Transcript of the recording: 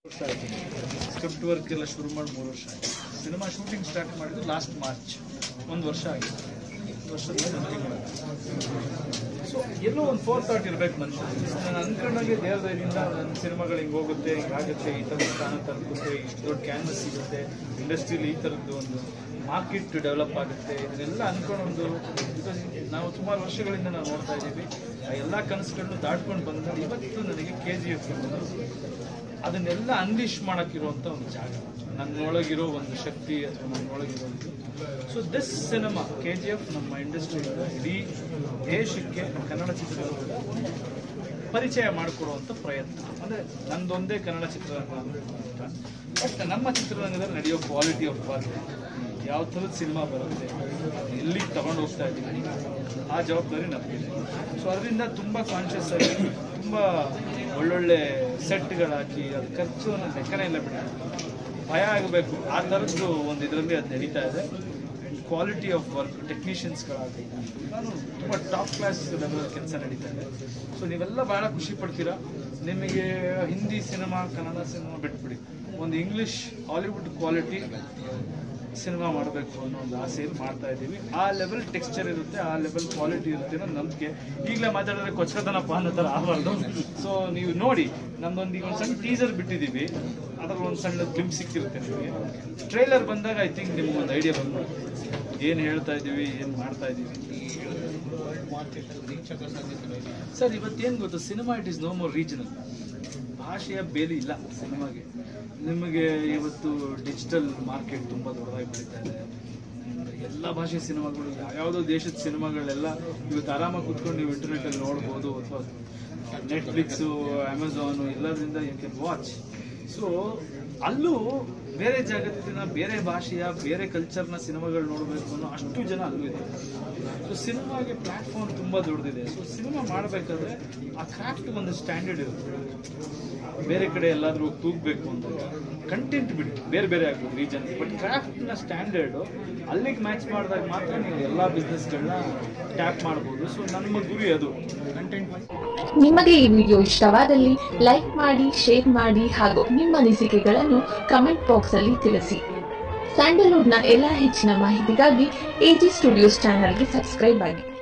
ವರ್ಷ ಆಯ್ತು script work ಎಲ್ಲ ಶುರು ಮಾಡಿ ಮೂರು ವರ್ಷ ಆಯ್ತು ಸಿನಿಮಾ ಶೂಟಿಂಗ್ ಸ್ಟಾರ್ಟ್ ಮಾಡಿದ್ದು ಲಾಸ್ಟ್ ಮಾರ್ಚ್ ಒಂದು ವರ್ಷ ಆಗಿದೆ ಒಂದು ವರ್ಷದ ಮೇಲೆ ಒಂದು ತಿಂಗಳು ಸೊ ಎಲ್ಲೋ ಒಂದು ಫೋರ್ ಥಾಟ್ ಇರ್ಬೇಕು ಮನುಷ್ಯ ನಾನು ಅನ್ಕೊಂಡಾಗೆ ದೇವ್ರ ದಯದಿಂದ ನನ್ನ ಸಿನಿಮಾಗಳು ಹಿಂಗೆ ಹೋಗುತ್ತೆ ಹಿಂಗಾಗುತ್ತೆ ಈ ಥರದ ಸ್ಥಾನ ತಲುಪುತ್ತೆ ಇಷ್ಟು ದೊಡ್ಡ ಕ್ಯಾನ್ವಸ್ ಸಿಗುತ್ತೆ ಇಂಡಸ್ಟ್ರಿಯಲ್ಲಿ ಈ ಥರದ್ದು ಒಂದು ಮಾರ್ಕೆಟ್ ಡೆವಲಪ್ ಆಗುತ್ತೆ ಇದನ್ನೆಲ್ಲ ಅನ್ಕೊಂಡೊಂದು ಬಿಕಾಸ್ ನಾವು ಸುಮಾರು ವರ್ಷಗಳಿಂದ ನಾವು ನೋಡ್ತಾ ಇದ್ದೀವಿ ಆ ಎಲ್ಲ ಕನಸುಗಳನ್ನು ದಾಟ್ಕೊಂಡು ಬಂದ ಇವತ್ತು ನನಗೆ ಕೆ ಜಿ ಎಫ್ ಅದನ್ನೆಲ್ಲ ಅನ್ಲಿಶ್ ಮಾಡೋಕ್ಕಿರುವಂಥ ಒಂದು ಜಾಗ ನನ್ನೊಳಗಿರೋ ಒಂದು ಶಕ್ತಿ ಅಥವಾ ನನ್ನೊಳಗಿರೋ ಒಂದು so this cinema K G F ನಮ್ಮ ಇಂಡಸ್ಟ್ರಿಯಿಂದ ಇಡೀ ದೇಶಕ್ಕೆ ಕನ್ನಡ ಚಿತ್ರರಂಗದ ಒಂದು ಪರಿಚಯ ಮಾಡಿಕೊಡುವಂಥ ಪ್ರಯತ್ನ ಅಂದರೆ ನಂದೊಂದೇ ಕನ್ನಡ ಚಿತ್ರರಂಗ ಅಂತ ಬಟ್ ನಮ್ಮ ಚಿತ್ರರಂಗದಲ್ಲಿ ನಡೆಯೋ ಕ್ವಾಲಿಟಿ ಆಫ್ ವರ್ಕ್ ಯಾವ ಥರದ ಸಿನಿಮಾ ಬರುತ್ತೆ ಎಲ್ಲಿಗೆ ತಗೊಂಡು ಹೋಗ್ತಾ ಇದ್ದೀವಿ ಆ ಜವಾಬ್ದಾರಿ ನಮಗಿದೆ ಸೊ ಅದರಿಂದ ತುಂಬ ಕಾನ್ಷಿಯಸ್ ಆಗಿ ತುಂಬ ಒಳ್ಳೊಳ್ಳೆ ಸೆಟ್ಗಳು ಹಾಕಿ ಅದು ಖರ್ಚು ಅನ್ನೋ ಲೆಕ್ಕನೇ ಇಲ್ಲ ಬಿಡಿ ಭಯ ಆಗಬೇಕು ಆ ಥರದ್ದು ಒಂದು ಇದರಲ್ಲಿ ಅದು ನಡೀತಾ ಇದೆ ಕ್ವಾಲಿಟಿ ಆಫ್ ವರ್ಕ್ ಟೆಕ್ನಿಷಿಯನ್ಸ್ಗಳಾಗಲಿ ನಾನು ತುಂಬ ಟಾಪ್ ಕ್ಲಾಸ್ ಲೆವೆಲ್ ಕೆಲಸ ನಡೀತಾ ಇದೆ ಸೊ ನೀವೆಲ್ಲ ಭಾಳ ಖುಷಿ ಪಡ್ತೀರಾ ನಿಮಗೆ ಹಿಂದಿ ಸಿನಿಮಾ ಕನ್ನಡ ಸಿನಿಮಾ ಬಿಟ್ಬಿಡಿ ಒಂದು ಇಂಗ್ಲಿಷ್ ಹಾಲಿವುಡ್ ಕ್ವಾಲಿಟಿ ಸಿನಿಮಾ ಮಾಡಬೇಕು ಅನ್ನೋ ಒಂದು ಆಸೆಯಲ್ಲಿ ಮಾಡ್ತಾ ಇದ್ದೀವಿ ಆ ಲೆವೆಲ್ ಟೆಕ್ಸ್ಚರ್ ಇರುತ್ತೆ ಆ ಲೆವೆಲ್ ಕ್ವಾಲಿಟಿ ಇರುತ್ತೆ ಅನ್ನೋ ನಂಬಿಕೆ ಈಗಲೇ ಮಾತಾಡಿದ್ರೆ ಕೊಚ್ಕತನಪ್ಪ ಅನ್ನೋ ಥರ ಆಗಬಾರ್ದು ಸೊ ನೀವು ನೋಡಿ ನಮ್ದೊಂದು ಈಗ ಒಂದು ಸಣ್ಣ ಟೀಸರ್ ಬಿಟ್ಟಿದ್ದೀವಿ ಅದ್ರಲ್ಲಿ ಒಂದು ಸಣ್ಣ ಕ್ಲಿಪ್ ಸಿಕ್ಕಿರುತ್ತೆ ನಿಮಗೆ ಟ್ರೈಲರ್ ಬಂದಾಗ ಐ ಥಿಂಕ್ ನಿಮ್ಗೆ ಒಂದು ಐಡಿಯಾ ಬಂದ್ಬಿಡುತ್ತೆ ಏನು ಹೇಳ್ತಾ ಇದ್ದೀವಿ ಏನು ಮಾಡ್ತಾ ಇದ್ದೀವಿ ಸರ್ ಇವತ್ತೇನು ಗೊತ್ತು cinema it is no more regional ಭಾಷೆಯ ಬೇಲಿ ಇಲ್ಲ ಸಿನಿಮಾಗೆ ನಿಮಗೆ ಇವತ್ತು ಡಿಜಿಟಲ್ ಮಾರ್ಕೆಟ್ ತುಂಬ ದೊಡ್ಡದಾಗಿ ಬೆಳೀತಾ ಇದೆ ಎಲ್ಲ ಭಾಷೆ ಸಿನಿಮಾಗಳು ಯಾವ್ಯಾವುದೋ ದೇಶದ ಸಿನಿಮಾಗಳೆಲ್ಲ ಇವತ್ತು ಆರಾಮಾಗಿ ಕುತ್ಕೊಂಡು ನೀವು ಇಂಟರ್ನೆಟಲ್ಲಿ ನೋಡ್ಬೋದು ಅಥವಾ ನೆಟ್ಫ್ಲಿಕ್ಸು ಅಮೆಝಾನು ಎಲ್ಲದರಿಂದ ಯು ಕ್ಯಾನ್ ವಾಚ್ ಸೊ ಅಲ್ಲೂ ಬೇರೆ ಜಗತ್ತಿನ ಬೇರೆ ಭಾಷೆಯ ಬೇರೆ ಕಲ್ಚರ್ನ ಸಿನಿಮಾಗಳು ನೋಡಬೇಕು ಅನ್ನೋ ಅಷ್ಟು ಜನ ಅಲ್ಲೂ ಇದೆ ಸೊ ಸಿನಿಮಾಗೆ ಪ್ಲಾಟ್ಫಾರ್ಮ್ ತುಂಬ ದೊಡ್ಡದಿದೆ ಸೊ ಸಿನಿಮಾ ಮಾಡಬೇಕಾದ್ರೆ ಆ ಕ್ರಾಫ್ಟ್ ಒಂದು ಸ್ಟ್ಯಾಂಡರ್ಡ್ ಇರುತ್ತೆ ಬೇರೆ ಕಡೆ ಎಲ್ಲಾದ್ರೂ ಹೋಗಿ ತೂಗಬೇಕು ಅಂದಾಗ ಕಂಟೆಂಟ್ ಬಿಡಿ ಬೇರೆ ಬೇರೆ ಆಗ್ಬೋದು ರೀಜನ್ ಬಟ್ ಕ್ರಾಫ್ಟ್ನ ಸ್ಟ್ಯಾಂಡರ್ಡು ಅಲ್ಲಿಗೆ ಮ್ಯಾಚ್ ಮಾಡಿದಾಗ ಮಾತ್ರ ನೀವು ಎಲ್ಲ ಬಿಸ್ನೆಸ್ಗಳನ್ನ ಟ್ಯಾಪ್ ಮಾಡ್ಬೋದು ಸೊ ನಮ್ಮ ಗುರಿ ಅದು ಕಂಟೆಂಟ್ ನಿಮಗೆ ಈ ವಿಡಿಯೋ ಇಷ್ಟವಾದಲ್ಲಿ ಲೈಕ್ ಮಾಡಿ ಶೇರ್ ಮಾಡಿ ಹಾಗೂ ನಿಮ್ಮ ಅನಿಸಿಕೆಗಳನ್ನು ಕಮೆಂಟ್ ಬಾಕ್ಸ್ ಅಲ್ಲಿ ತಿಳಿಸಿ ಸ್ಯಾಂಡಲ್ವುಡ್ನ ಎಲ್ಲ ಹೆಚ್ಚಿನ ಮಾಹಿತಿಗಾಗಿ ಎಜಿ ಸ್ಟುಡಿಯೋಸ್ ಚಾನಲ್ಗೆ ಸಬ್ಸ್ಕ್ರೈಬ್ ಆಗಿ